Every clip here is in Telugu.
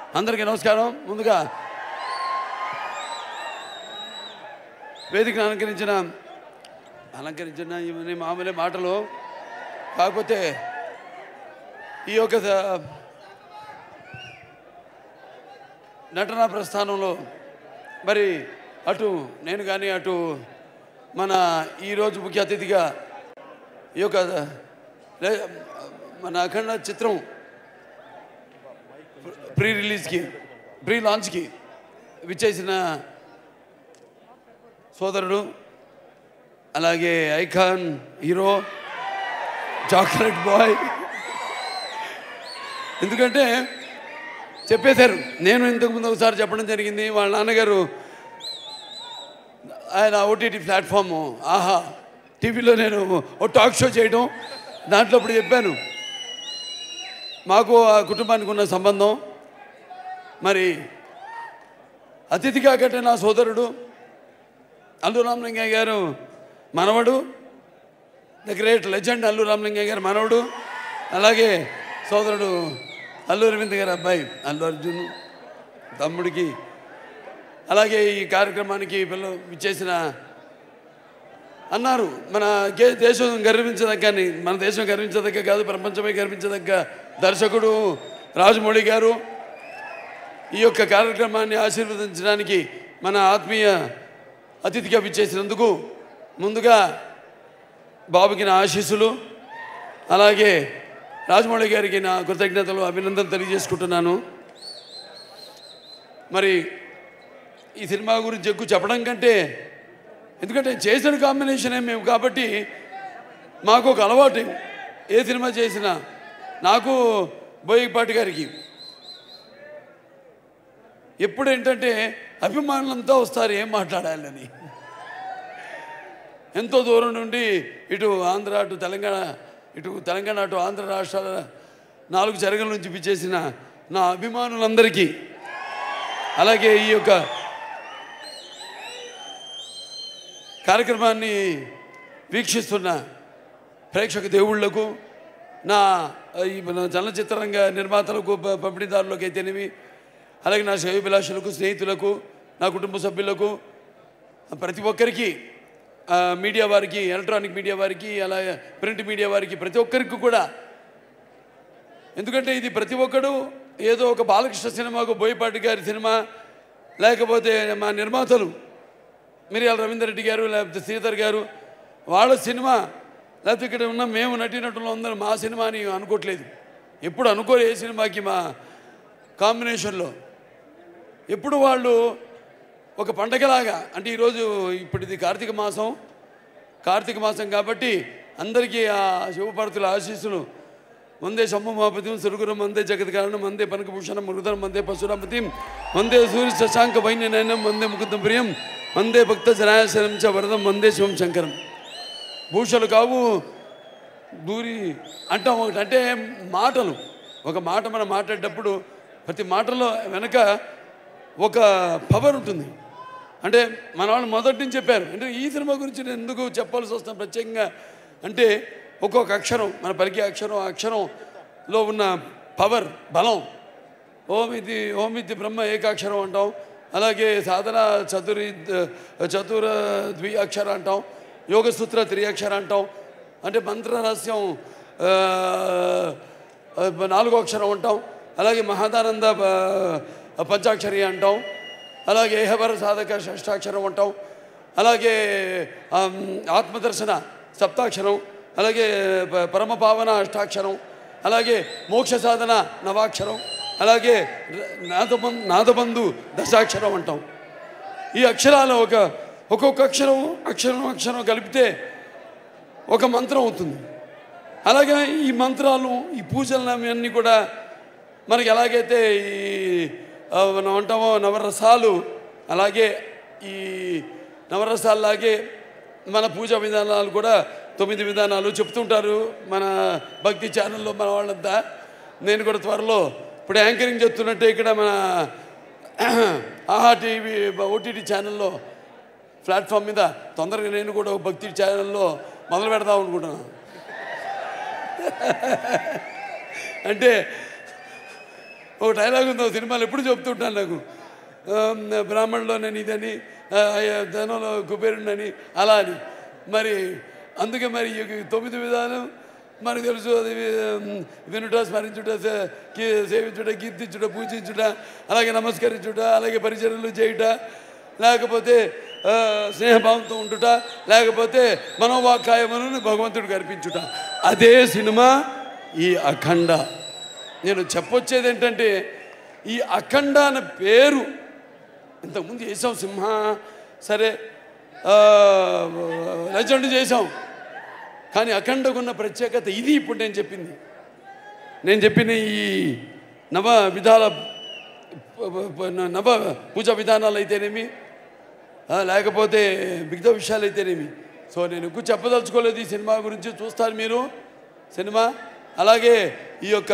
అందరికీ నమస్కారం ముందుగా వేదికను అలంకరించిన అలంకరించిన ఇవన్నీ మామూలే మాటలు కాకపోతే ఈ యొక్క స- నటనా ప్రస్థానంలో మరి అటు నేను కానీ అటు మన ఈరోజు ముఖ్య అతిథిగా ఈ యొక్క లే- మన అఖండ చిత్రం ప్రీ రిలీజ్కి ప్రీ లాంచ్కి విచ్చేసిన సోదరుడు అలాగే ఐకాన్ హీరో చాక్లెట్ బాయ్ ఎందుకంటే చెప్పేశారు నేను ఇంతకుముందు ఒకసారి చెప్పడం జరిగింది వాళ్ళ నాన్నగారు ఆయన ఓటీటీ ప్లాట్ఫాము ఆహా టీవీలో నేను ఓ టాక్ షో చేయడం దాంట్లో అప్పుడు చెప్పాను మాకు ఆ కుటుంబానికి ఉన్న సంబంధం మరి అతిథిగా కట్టిన నా సోదరుడు అల్లు రామలింగయ్య గారు మనవడు the great legend Allu Ramalingaiah garu మనవడు అలాగే సోదరుడు అల్లు అరవింద్ గారి అబ్బాయి అల్లు అర్జున్ తమ్ముడికి అలాగే ఈ కార్యక్రమానికి పిల్ల ఇచ్చేసిన అన్నారు మన గే- దేశం గర్వించదగ్గ మన దేశం గర్వించదగ్గ కాదు ప్రపంచమే గర్వించదగ్గ దర్శకుడు రాజమౌళి గారు ఈ యొక్క కార్యక్రమాన్ని ఆశీర్వదించడానికి మన ఆత్మీయ అతిథిగా విచ్చేసినందుకు ముందుగా బాబుకి నా ఆశీస్సులు అలాగే రాజమౌళి గారికి నా కృతజ్ఞతలు అభినందనలు తెలియజేసుకుంటున్నాను మరి ఈ సినిమా గురించి ఎక్కువ చెప్పడం కంటే ఎందుకంటే చేసిన కాంబినేషనే మేము కాబట్టి మాకు ఒక అలవాటు ఏ సినిమా చేసినా నాకు బోయపాటి గారికి ఎప్పుడు ఏంటంటే అభిమానులంతా వస్తారు ఏం మాట్లాడాలని ఎంతో దూరం నుండి ఇటు ఆంధ్ర అటు తెలంగాణ ఇటు తెలంగాణ అటు ఆంధ్ర రాష్ట్రాల నాలుగు చెరగల నుంచి పిచ్చేసిన నా అభిమానులందరికీ అలాగే ఈ యొక్క కార్యక్రమాన్ని వీక్షిస్తున్న ప్రేక్షక దేవుళ్లకు నా ఈ మన చలనచిత్రరంగ నిర్మాతలకు ప- పంపిణీదారులకు అయితేనేమి అలాగే నా శ్రేయోభిలాషులకు స్నేహితులకు నా కుటుంబ సభ్యులకు ప్రతి ఒక్కరికి ఆ, మీడియా వారికి ఎలక్ట్రానిక్ మీడియా వారికి అలాగే ప్రింట్ మీడియా వారికి ప్రతి ఒక్కరికి కూడా ఎందుకంటే ఇది ప్రతి ఒక్కడు ఏదో ఒక బాలకృష్ణ సినిమాకు బోయపాటి గారి సినిమా లేకపోతే మా నిర్మాతలు మిరియాల రవీందర్ రెడ్డి గారు లేకపోతే శ్రీధర్ గారు వాళ్ళ సినిమా లేకపోతే ఇక్కడ ఉన్న మేము నటీనటులు అందరూ మా సినిమా అని అనుకోవట్లేదు ఎప్పుడు అనుకోరు ఏ సినిమాకి మా కాంబినేషన్లో ఎప్పుడు వాళ్ళు ఒక పండగలాగా అంటే ఈరోజు ఇప్పుడు ఇది కార్తీక మాసం కార్తీక మాసం కాబట్టి అందరికీ ఆ శివపార్వతుల ఆశీస్సులు వందే శంభమాపతిం సురుగురం వందే జగత్ కారణం వందే పనకభూషణం మృదనం వందే పశురాపతిం వందే సూర్య శశాంక వైన్యనయనం వందే ముకుందం ప్రియం వందే భక్త జనాశనం చ వరదం వందే శివం శంకరం భూషలు కావు దూరి అంటాం ఒకటి అంటే మాటలు ఒక మాట మనం మాట్లాడేటప్పుడు ప్రతి మాటలో వెనక ఒక పవర్ ఉంటుంది అంటే మన వాళ్ళు మొదటి నుంచి చెప్పారు అంటే ఈ సినిమా గురించి నేను ఎందుకు చెప్పాల్సి వస్తాను ప్రత్యేకంగా అంటే ఒక్కొక్క అక్షరం మన పలికే అక్షరం ఆ అక్షరంలో ఉన్న పవర్ బలం ఓం ఇది ఓం ఇది బ్రహ్మ ఏకాక్షరం అంటాం అలాగే సాధన చతురి చతుర ద్వి అక్షర అంటాం యోగసూత్ర త్రి అక్షర అంటాం అంటే మంత్ర రహస్యం ఆ, ఆ, నాలుగో అక్షరం అంటాం అలాగే మహాదానంద ఆ, పంచాక్షరి అంటాం అలాగే ఏహవర సాధక షష్టాక్షరం అంటాం అలాగే ఆమ్, ఆత్మదర్శన సప్తాక్షరం అలాగే ప- పరమపావన అష్టాక్షరం అలాగే మోక్ష సాధన నవాక్షరం అలాగే నాదబం నాదబంధు దశాక్షరం అంటాం ఈ అక్షరాలు ఒక ఒక్కొక్క అక్షరం అక్షరం అక్షరం కలిపితే ఒక మంత్రం అవుతుంది అలాగే ఈ మంత్రాలు ఈ పూజలు అన్నీ కూడా మనకి ఎలాగైతే ఈ ఆ, మనం అంటామో నవరసాలు అలాగే ఈ నవరసాల్లాగే మన పూజా విధానాలు కూడా తొమ్మిది విధానాలు చెప్తుంటారు మన భక్తి ఛానల్లో మన వాళ్ళంతా నేను కూడా త్వరలో ఇప్పుడు యాంకరింగ్ చెప్తున్నట్టే ఇక్కడ మన ఆహా టీవీ ఓటీటీ ఛానల్లో ప్లాట్ఫామ్ మీద తొందరగా నేను కూడా ఒక భక్తి ఛానల్లో మొదలు పెడదాం అనుకుంటున్నాను అంటే ఒక డైలాగ్ ఉంది ఒక సినిమాలో ఎప్పుడు చెప్తుంటాను నాకు ఆ, బ్రాహ్మణులో నేను ఇదని ఆ, ధనంలో కుబేరుడని అలా అని మరి అందుకే మరి ఈ తొమ్మిది విధానం మనకు తెలుసు అది ఉమ్, వినుట స్మరించుట సే- కీ- సేవించుట కీర్తించుట పూజించుట అలాగే నమస్కరించుట అలాగే పరిచర్యలు చేయుట లేకపోతే ఆ, స్నేహభావంతో ఉంటుట లేకపోతే మనోవాకాయములను భగవంతుడికి అర్పించుట అదే సినిమా ఈ అఖండ నేను చెప్పొచ్చేది ఏంటంటే ఈ అఖండ అనే పేరు ఇంతకుముందు చేసాం సింహ సరే లెజెండ్ చేసాం కానీ అఖండకున్న ప్రత్యేకత ఇది ఇప్పుడు నేను చెప్పింది నేను చెప్పిన ఈ నవ విధాల నవ పూజా విధానాలు అయితేనేమి ఆ, లేకపోతే మిగతా విషయాలు అయితేనేమి సో నేను ఎక్కువ చెప్పదలుచుకోలేదు ఈ సినిమా గురించి చూస్తారు మీరు సినిమా అలాగే ఈ యొక్క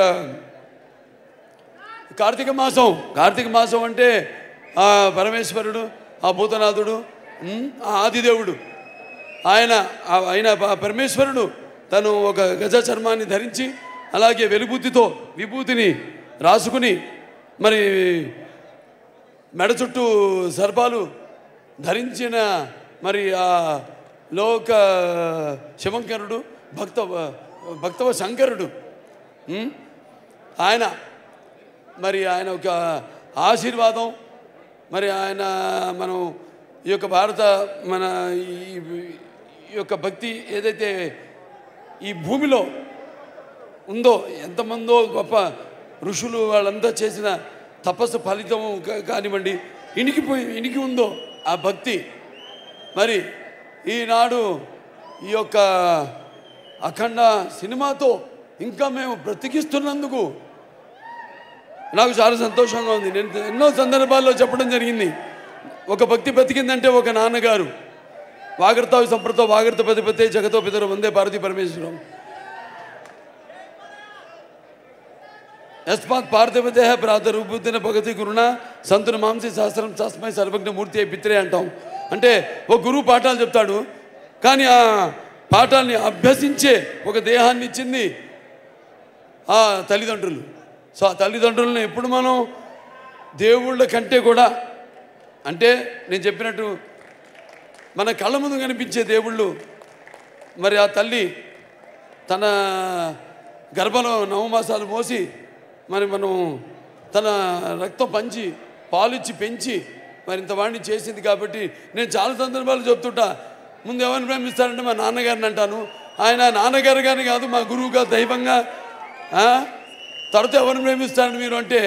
కార్తీక మాసం కార్తీక మాసం అంటే ఆ పరమేశ్వరుడు ఆ భూతనాథుడు ఉమ్, ఆ ఆదిదేవుడు ఆయన ఆ- ఆయన ప- పరమేశ్వరుడు తను ఒక గజ చర్మాన్ని ధరించి అలాగే వెలుబుద్ధితో విభూతిని రాసుకుని మరి మెడ చుట్టూ సర్పాలు ధరించిన మరి ఆ లోక శివంకరుడు భక్త భక్తవ శంకరుడు ఉమ్, ఆయన మరి ఆయన ఒక ఆశీర్వాదం మరి ఆయన మనం ఈ యొక్క భారత మన ఈ ఈ యొక్క భక్తి ఏదైతే ఈ భూమిలో ఉందో ఎంతమందో గొప్ప ఋషులు వాళ్ళంతా చేసిన తపస్సు ఫలితం కా- కానివ్వండి ఇనికిపోయి ఇనికి ఉందో ఆ భక్తి మరి ఈనాడు ఈ యొక్క అఖండ సినిమాతో ఇంకా మేము బ్రతికిస్తున్నందుకు నాకు చాలా సంతోషంగా ఉంది నేను ఎన్నో సందర్భాల్లో చెప్పడం జరిగింది ఒక భక్తి బ్రతికిందంటే ఒక నాన్నగారు వాగర్త సంప్రతో వాగర్త పతిపతే జగతో పితరు వందే భారతి పరమేశ్వరం యస్మాత్ పార్థివదేహ ప్రాతరూపుతిన భగతి గురుణ సంతున మాంసి శాస్త్రం తస్మై సర్వజ్ఞ మూర్తి అయి పిత్రే అంటాం అంటే ఒక గురువు పాఠాలు చెప్తాడు కానీ ఆ పాఠాన్ని అభ్యసించే ఒక దేహాన్ని ఇచ్చింది ఆ తల్లిదండ్రులు సో ఆ తల్లిదండ్రులను ఎప్పుడు మనం దేవుళ్ళ కంటే కూడా అంటే నేను చెప్పినట్టు మన కళ్ళ ముందు కనిపించే దేవుళ్ళు మరి ఆ తల్లి తన గర్భంలో నవమాసాలు మోసి మరి మనం తన రక్తం పంచి పాలిచ్చి పెంచి మరి ఇంత వాడిని చేసింది కాబట్టి నేను చాలా సందర్భాలు చెప్తుంటా ముందు ఎవరిని ప్రేమిస్తారంటే మా నాన్నగారిని అంటాను ఆయన నాన్నగారు కానీ కాదు మా గురువుగా దైవంగా ఆ? తర్వాత ఎవరిని ప్రేమిస్తారని మీరు అంటే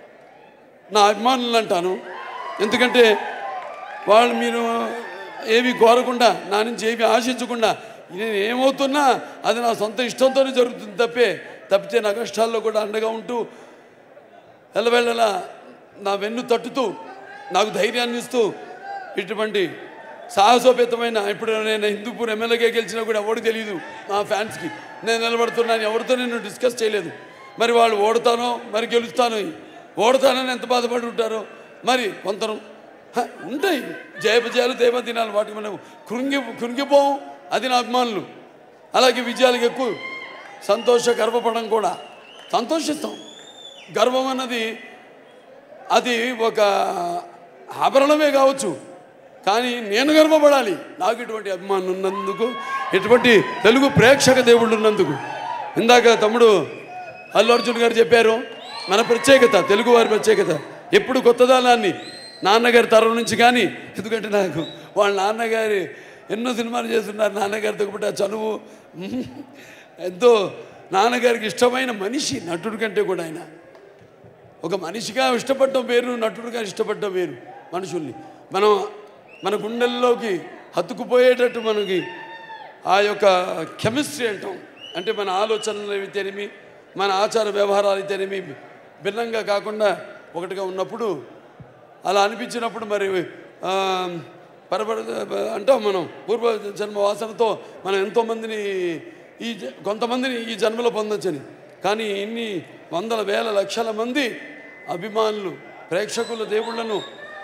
నా అభిమానులు అంటాను ఎందుకంటే వాళ్ళు మీరు ఏవి కోరకుండా నా నుంచి ఏవి ఆశించకుండా నేను ఏమవుతున్నా అది నా సొంత ఇష్టంతోనే జరుగుతుంది తప్పే తప్పితే నా కష్టాల్లో కూడా అండగా ఉంటూ ఎల్లవేళలా నా వెన్ను తట్టుతూ నాకు ధైర్యాన్ని ఇస్తూ ఇటువంటి సాహసోపేతమైన ఇప్పుడు నేను హిందూపూర్ ఎమ్మెల్యేగా గెలిచినా కూడా ఎవరికి తెలియదు మా ఫ్యాన్స్కి నేను నిలబడుతున్నాను ఎవరితో నేను డిస్కస్ చేయలేదు మరి వాళ్ళు ఓడతానో మరి గెలుస్తానో ఓడతానని ఎంత బాధపడి ఉంటారో మరి కొందరు హ, ఉంటాయి జయపజయాలు దేవదినాలు వాటికి మనం కృంగి కృంగిపోం అది నా అభిమానులు అలాగే విజయాలకు ఎక్కువ సంతోష గర్వపడడం కూడా సంతోషిస్తాం గర్వం అన్నది అది ఒక ఆభరణమే కావచ్చు కానీ నేను గర్వపడాలి నాకు ఇటువంటి అభిమానం ఉన్నందుకు ఇటువంటి తెలుగు ప్రేక్షక దేవుళ్ళు ఉన్నందుకు ఇందాక తమ్ముడు అల్లు అర్జున్ గారు చెప్పారు మన ప్రత్యేకత తెలుగు వారి ప్రత్యేకత ఎప్పుడు కొత్తదనాన్ని నాన్నగారి తరం నుంచి కానీ ఎందుకంటే నాకు వాళ్ళ నాన్నగారి ఎన్నో సినిమాలు చేస్తున్నారు నాన్నగారితో కూడా చనువు ఉమ్, ఎంతో నాన్నగారికి ఇష్టమైన మనిషి నటుడి కంటే కూడా ఆయన ఒక మనిషిగా ఇష్టపడటం వేరు నటుడుగా ఇష్టపడటం వేరు మనుషుల్ని మనం మన గుండెల్లోకి హత్తుకుపోయేటట్టు మనకి ఆ యొక్క కెమిస్ట్రీ అంటాం అంటే మన ఆలోచనలు అయితేనేమి మన ఆచార వ్యవహారాలు అయితేనేమి భిన్నంగా కాకుండా ఒకటిగా ఉన్నప్పుడు అలా అనిపించినప్పుడు మరి ఆ, పరపర అంటాం మనం పూర్వ జన్మ వాసనతో మనం ఎంతోమందిని ఈ జ- కొంతమందిని ఈ జన్మలో పొందొచ్చని కానీ ఇన్ని వందల వేల లక్షల మంది అభిమానులు ప్రేక్షకుల దేవుళ్ళను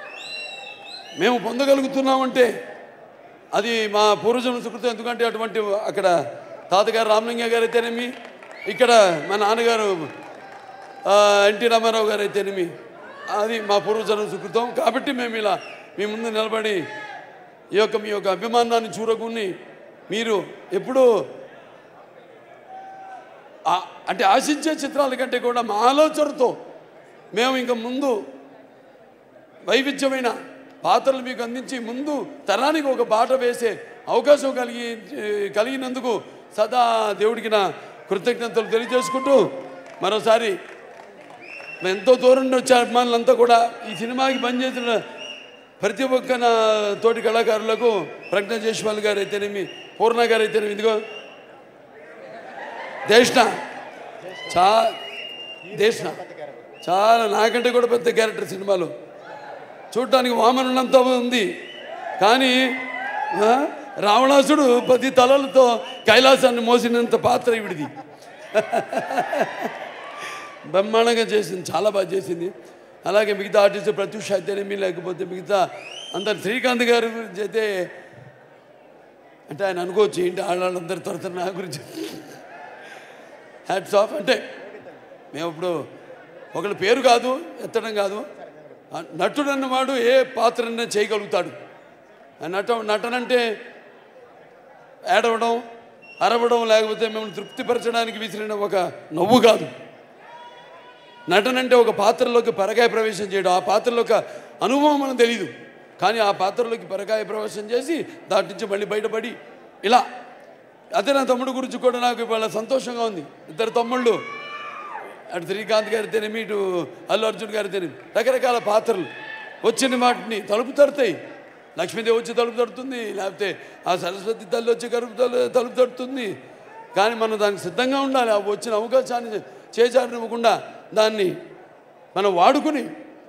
మేము పొందగలుగుతున్నామంటే అది మా పూర్వజన్మ సుకృతం ఎందుకంటే అటువంటి అక్కడ తాతగారు రామలింగ గారు అయితేనేమి ఇక్కడ మా నాన్నగారు ఆ, ఎన్టీ రామారావు గారు అయితేనేమి అది మా పూర్వజనం సుకృతం కాబట్టి మేము ఇలా మీ ముందు నిలబడి ఈ యొక్క మీ యొక్క అభిమానాన్ని చూరకుని మీరు ఎప్పుడూ ఆ- అంటే ఆశించే చిత్రాల కంటే కూడా మా ఆలోచనతో మేము ఇంకా ముందు వైవిధ్యమైన పాత్రలు మీకు అందించి ముందు తరానికి ఒక బాట వేసే అవకాశం కలిగి కలిగినందుకు సదా దేవుడికి నా కృతజ్ఞతలు తెలియజేసుకుంటూ మరోసారి ఎంతో దూరం నుండి వచ్చే అభిమానులంతా కూడా ఈ సినిమాకి పనిచేసిన ప్రతి ఒక్క నా తోటి కళాకారులకు ప్రజ్ఞ జైస్వాల్ గారు అయితేనేమి పూర్ణ గారు అయితేనేమి ఇదిగో దేష్ణ చా దేష్ణ చాలా నాకంటే కూడా పెద్ద క్యారెక్టర్ సినిమాలో చూడటానికి వామనులంతా ఉంది కానీ ఆ, రావణాసుడు పది తలలతో కైలాసాన్ని మోసినంత పాత్ర ఇవిడిది బ్రహ్మాండంగా చేసింది చాలా బాగా చేసింది అలాగే మిగతా ఆర్టిస్ట్ ప్రత్యూష అయితేనేమి లేకపోతే మిగతా అందరు శ్రీకాంత్ గారి గురించి అయితే అంటే ఆయన అనుకోవచ్చు ఏంటి ఆడవాళ్ళందరి త్వరత నా గురించి హ్యాట్స్ ఆఫ్ అంటే మేము ఇప్పుడు ఒకళ్ళ పేరు కాదు ఎత్తడం కాదు ఆ నటుడు అన్నవాడు ఏ పాత్రనే చేయగలుగుతాడు ఆ నట నటనంటే ఏడవడం అరవడం లేకపోతే మిమ్మల్ని తృప్తిపరచడానికి విసిరిన ఒక నవ్వు కాదు నటనంటే ఒక పాత్రలోకి పరకాయ ప్రవేశం చేయడం ఆ పాత్రలోకి అనుభవం మనకు తెలియదు కానీ ఆ పాత్రలోకి పరకాయ ప్రవేశం చేసి దాటి నుంచి మళ్ళీ బయటపడి ఇలా అదే నా తమ్ముడు గురించి కూడా నాకు ఇవాళ సంతోషంగా ఉంది ఇద్దరు తమ్ముళ్ళు అటు శ్రీకాంత్ గారి తెనేమి ఇటు అల్లు అర్జున్ గారి తెనేమి రకరకాల పాత్రలు వచ్చిన వాటిని తలుపు తడతాయి లక్ష్మీదేవి వచ్చి తలుపు తడుతుంది లేకపోతే ఆ సరస్వతి తల్లి వచ్చి కరుపు తలు తలుపు తడుతుంది కానీ మనం దానికి సిద్ధంగా ఉండాలి ఆ వచ్చిన అవకాశాన్ని చేజారివ్వకుండా దాన్ని మనం వాడుకుని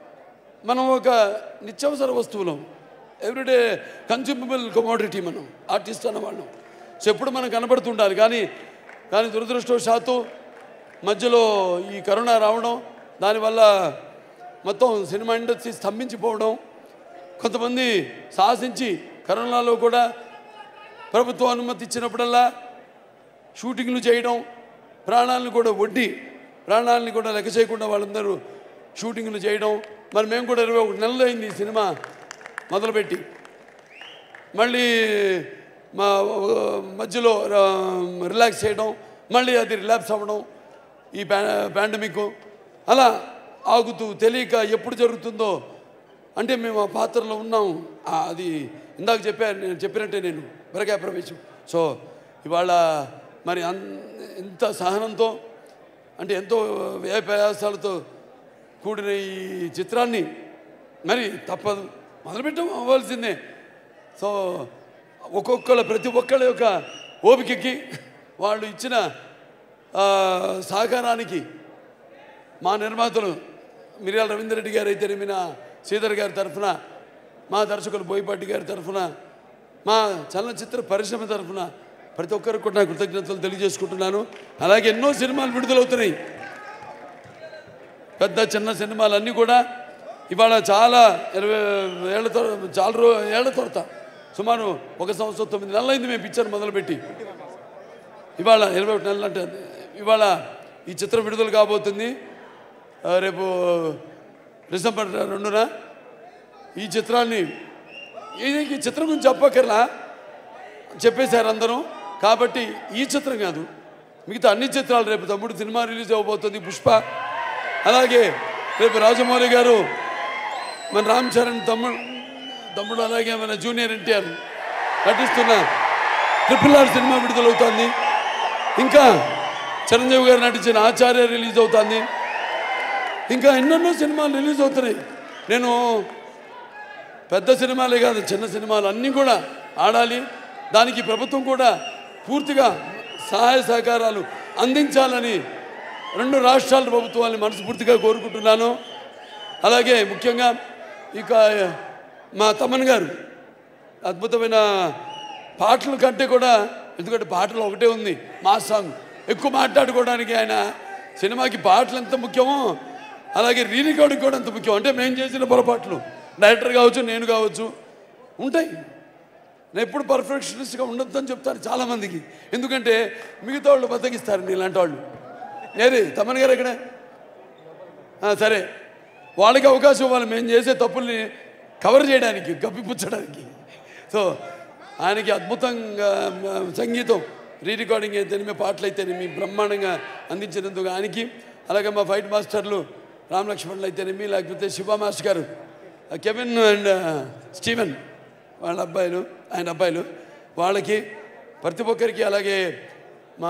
మనం ఒక నిత్యావసర వస్తువులం ఎవ్రీడే కన్స్యూమబుల్ కమోడిటీ మనం ఆర్టిస్ట్ అన్నవాళ్ళం సో ఎప్పుడు మనం కనబడుతుండాలి కానీ కానీ దురదృష్టవశాత్తు మధ్యలో ఈ కరోనా రావడం దానివల్ల మొత్తం సినిమా ఇండస్ట్రీ స్తంభించిపోవడం కొంతమంది సాహసించి కరోనాలో కూడా ప్రభుత్వం అనుమతి ఇచ్చినప్పుడల్లా షూటింగ్లు చేయడం ప్రాణాలను కూడా వడ్డీ ప్రాణాలని కూడా లెక్క చేయకుండా వాళ్ళందరూ షూటింగ్లు చేయడం మరి మేము కూడా ఇరవై ఒకటి నెలలు అయింది ఈ సినిమా మొదలుపెట్టి మళ్ళీ మా మధ్యలో ఆ, రిలాక్స్ చేయడం మళ్ళీ అది రిలాక్స్ అవ్వడం ఈ ప్యా పాండమిక్ అలా ఆగుతూ తెలియక ఎప్పుడు జరుగుతుందో అంటే మేము ఆ పాత్రలో ఉన్నాం ఆ, అది ఇందాక చెప్పాను నేను చెప్పినట్టే నేను బరకాయ ప్రవేశం సో ఇవాళ మరి అన్ ఇంత సహనంతో అంటే ఎంతో వ్యయ ప్రయాసాలతో కూడిన ఈ చిత్రాన్ని మరి తప్పదు మొదలుపెట్టం అవ్వాల్సిందే సో ఒక్కొక్కళ్ళ ప్రతి ఒక్కళ్ళ యొక్క ఓపికకి వాళ్ళు ఇచ్చిన ఆ, సహకారానికి మా నిర్మాతలు మిర్యాల రవీందర్ రెడ్డి గారు అయితే నా శ్రీధర్ గారి తరఫున మా దర్శకులు బోయపాటి గారి తరఫున మా చలనచిత్ర పరిశ్రమ తరఫున ప్రతి ఒక్కరికి కూడా నా కృతజ్ఞతలు తెలియజేసుకుంటున్నాను అలాగే ఎన్నో సినిమాలు విడుదలవుతున్నాయి పెద్ద చిన్న సినిమాలు అన్నీ కూడా ఇవాళ చాలా ఇరవై ఏళ్ళ తర్వాత చాలా రో ఏళ్ల తర్వాత సుమారు ఒక సంవత్సరం తొమ్మిది నెలలు అయింది మేము పిక్చర్ మొదలుపెట్టి ఇవాళ ఇరవై ఒకటి నెలలు అంటే ఇవాళ ఈ చిత్రం విడుదల కాబోతుంది ఆ, రేపు డిసెంబర్ రెండున ఈ చిత్రాన్ని ఇది ఈ చిత్రం గురించి చెప్పక్కర్లా చెప్పేశారు అందరూ కాబట్టి ఈ చిత్రం కాదు మిగతా అన్ని చిత్రాలు రేపు తమ్ముడు సినిమా రిలీజ్ అవ్వబోతుంది పుష్ప అలాగే రేపు రాజమౌళి గారు మన రామ్ చరణ్ తమ్ముడు తమ్ముడు అలాగే మన జూనియర్ ఎన్టీఆర్ నటిస్తున్న ట్రిపుల్ ఆర్ సినిమా విడుదలవుతోంది ఇంకా చిరంజీవి గారు నటించిన ఆచార్య రిలీజ్ అవుతుంది ఇంకా ఎన్నెన్నో సినిమాలు రిలీజ్ అవుతున్నాయి నేను పెద్ద సినిమాలే కాదు చిన్న సినిమాలు అన్నీ కూడా ఆడాలి దానికి ప్రభుత్వం కూడా పూర్తిగా సహాయ సహకారాలు అందించాలని రెండు రాష్ట్రాల ప్రభుత్వాన్ని మనస్ఫూర్తిగా కోరుకుంటున్నాను అలాగే ముఖ్యంగా ఇక మా తమ్మన్ గారు అద్భుతమైన పాటల కంటే కూడా ఎందుకంటే పాటలు ఒకటే ఉంది మా సాంగ్ ఎక్కువ మాట్లాడుకోవడానికి ఆయన సినిమాకి పాటలు ఎంత ముఖ్యమో అలాగే రీ రికార్డింగ్ కూడా అంత ముఖ్యం అంటే మేము చేసిన పొరపాట్లు డైరెక్టర్ కావచ్చు నేను కావచ్చు ఉంటాయి నేను ఎప్పుడు పర్ఫెక్షనిస్ట్గా ఉండొద్దని చెప్తాను చాలామందికి ఎందుకంటే మిగతా వాళ్ళు బద్దగిస్తారు నీలాంటి వాళ్ళు ఏది తమన్ గారు ఎక్కడ ఆ, సరే వాళ్ళకి అవకాశం ఇవ్వాలి మేము చేసే తప్పుల్ని కవర్ చేయడానికి కప్పిపుచ్చడానికి సో ఆయనకి అద్భుతంగా మ, సంగీతం రీ రికార్డింగ్ అయితేనేమి పాటలు అయితేనేమి బ్రహ్మాండంగా అందించినందుకు ఆయనకి అలాగే మా ఫైట్ మాస్టర్లు రామ్ లక్ష్మణులు అయితేనేమి లేకపోతే శివ మాస్టర్ గారు ఆ కెవిన్ అండ్ స్టీవెన్ వాళ్ళ అబ్బాయిలు ఆయన అబ్బాయిలు వాళ్ళకి ప్రతి ఒక్కరికి అలాగే మా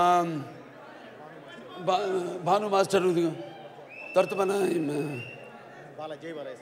భా భాను మాస్టర్ తర్వాత మన బాలా జై బాలయ్య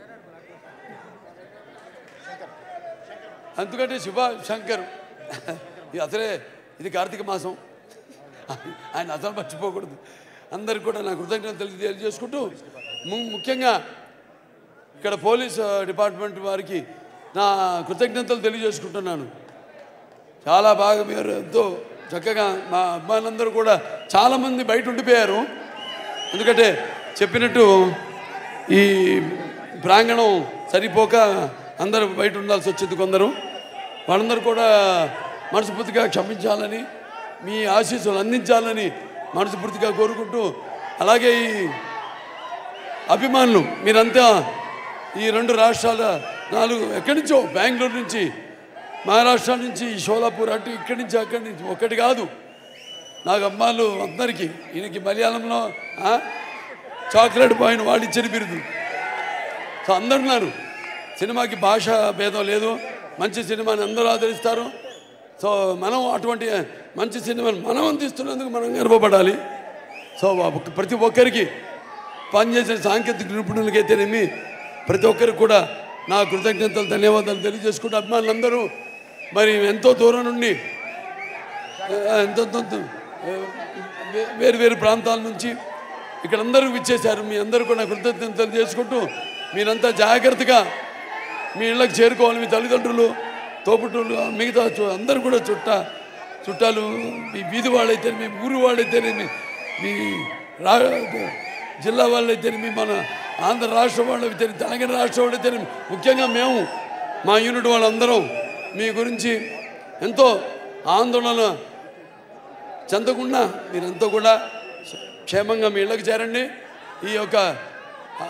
ఎందుకంటే శివ శంకర్ ఇది అసలే ఇది కార్తీక మాసం ఆయన అసలు మర్చిపోకూడదు అందరికి కూడా నా కృతజ్ఞతలు తెలియ తెలియజేసుకుంటూ ము- ముఖ్యంగా ఇక్కడ పోలీస్ ఆ, డిపార్ట్మెంట్ వారికి నా కృతజ్ఞతలు తెలియజేసుకుంటున్నాను చాలా బాగా మీరు ఎంతో చక్కగా మా అమ్మాయిలందరూ కూడా చాలామంది బయట ఉండిపోయారు ఎందుకంటే చెప్పినట్టు ఈ ప్రాంగణం సరిపోక అందరూ బయట ఉండాల్సి వచ్చింది కొందరు వాళ్ళందరూ కూడా మనస్ఫూర్తిగా క్షమించాలని మీ ఆశీస్సులు అందించాలని మనస్ఫూర్తిగా కోరుకుంటూ అలాగే ఈ అభిమానులు మీరంతా ఈ రెండు రాష్ట్రాల నాలుగు ఎక్కడి నుంచో బెంగళూరు నుంచి మహారాష్ట్ర నుంచి షోలాపూర్ అటు ఇక్కడి నుంచి అక్కడి నుంచి ఒకటి కాదు నాకు అమ్మాలు అందరికీ ఈయనకి మలయాళంలో ఆ, చాక్లెట్ బాయ్ని వాళ్ళు ఇచ్చిన బిరుదు సో అందరు ఉన్నారు సినిమాకి భాష భేదం లేదు మంచి సినిమాని అందరూ ఆదరిస్తారు సో మనం అటువంటి మంచి సినిమాని మనం అందిస్తున్నందుకు మనం గర్వపడాలి సో ఒక్క- ప్రతి ఒక్కరికి పనిచేసిన సాంకేతిక నిపుణులకైతేనేమి ప్రతి ఒక్కరికి కూడా నా కృతజ్ఞతలు ధన్యవాదాలు తెలియజేసుకుంటూ అభిమానులందరూ మరి ఎంతో దూరం నుండి ఆ, ఎంతో ఎంతో, ఆ, వే- వేరు వేరు ప్రాంతాల నుంచి ఇక్కడ అందరూ విచ్చేశారు మీ అందరూ కూడా కృతజ్ఞతలు చేసుకుంటూ మీరంతా జాగ్రత్తగా మీ ఇళ్ళకి చేరుకోవాలి మీ తల్లిదండ్రులు తోపుటూళ్ళు మిగతా చు- అందరూ కూడా చుట్ట చుట్టాలు మీ వీధి వాళ్ళైతే మీ ఊరు వాళ్ళైతే మీ మీ రా జిల్లా వాళ్ళైతే మీ మన ఆంధ్ర రాష్ట్రం వాళ్ళైతే తెలంగాణ రాష్ట్రం వాళ్ళైతే ముఖ్యంగా మేము మా యూనిట్ వాళ్ళందరం మీ గురించి ఎంతో ఆందోళన చెందకుండా మీరంతా కూడా క్షేమంగా మీ ఇళ్ళకి చేరండి ఈ యొక్క ఆ,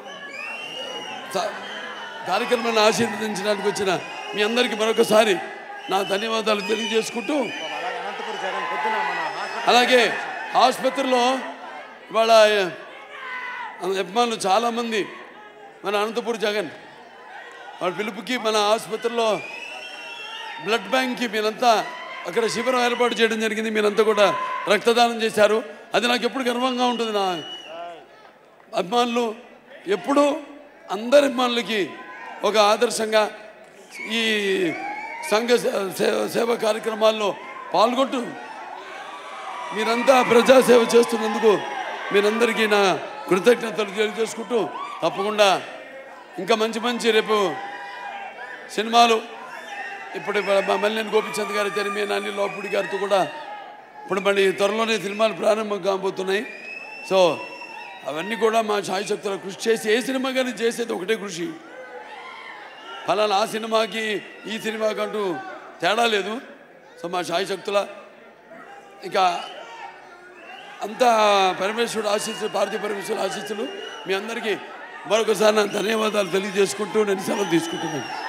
స- కార్యక్రమాన్ని ఆశీర్వదించడానికి వచ్చిన మీ అందరికీ మరొకసారి నా ధన్యవాదాలు తెలియజేసుకుంటూ అలాగే అనంతపురం జగన్ పొద్దున మన హాస్పిటల్ అలాగే ఆసుపత్రిలో ఇవాళ అభిమానులు చాలామంది మన అనంతపూర్ జగన్ వాళ్ళ పిలుపుకి మన ఆసుపత్రిలో బ్లడ్ బ్యాంక్కి మీరంతా అక్కడ శిబిరం ఏర్పాటు చేయడం జరిగింది మీరంతా కూడా రక్తదానం చేశారు అది నాకు ఎప్పుడు గర్వంగా ఉంటుంది నా అభిమానులు ఎప్పుడూ అందరి అభిమానులకి ఒక ఆదర్శంగా ఈ సంఘ సే- సే- సేవ కార్యక్రమాల్లో పాల్గొంటూ మీరంతా ప్రజాసేవ చేస్తున్నందుకు మీరందరికీ నా కృతజ్ఞతలు తెలియజేసుకుంటూ తప్పకుండా ఇంకా మంచి మంచి రేపు సినిమాలు ఇప్పుడు మా మల్లిని గోపిచంద్ గారి తెరమి నాని లోపుడి గారితో కూడా ఇప్పుడు మళ్ళీ త్వరలోనే సినిమాలు ప్రారంభం కాబోతున్నాయి సో అవన్నీ కూడా మా శాయశక్తుల కృషి చేసి ఏ సినిమా కానీ చేసేది ఒకటే కృషి ఫలానా ఆ సినిమాకి ఈ సినిమాకి అంటూ తేడా లేదు సో మా శాయశక్తుల ఇక అంతా పరమేశ్వరుడు ఆశీస్సులు పార్థివ పరమేశ్వరుడు ఆశీస్సులు మీ అందరికీ మరొకసారి నా ధన్యవాదాలు తెలియజేసుకుంటూ నేను సెలవు తీసుకుంటున్నాను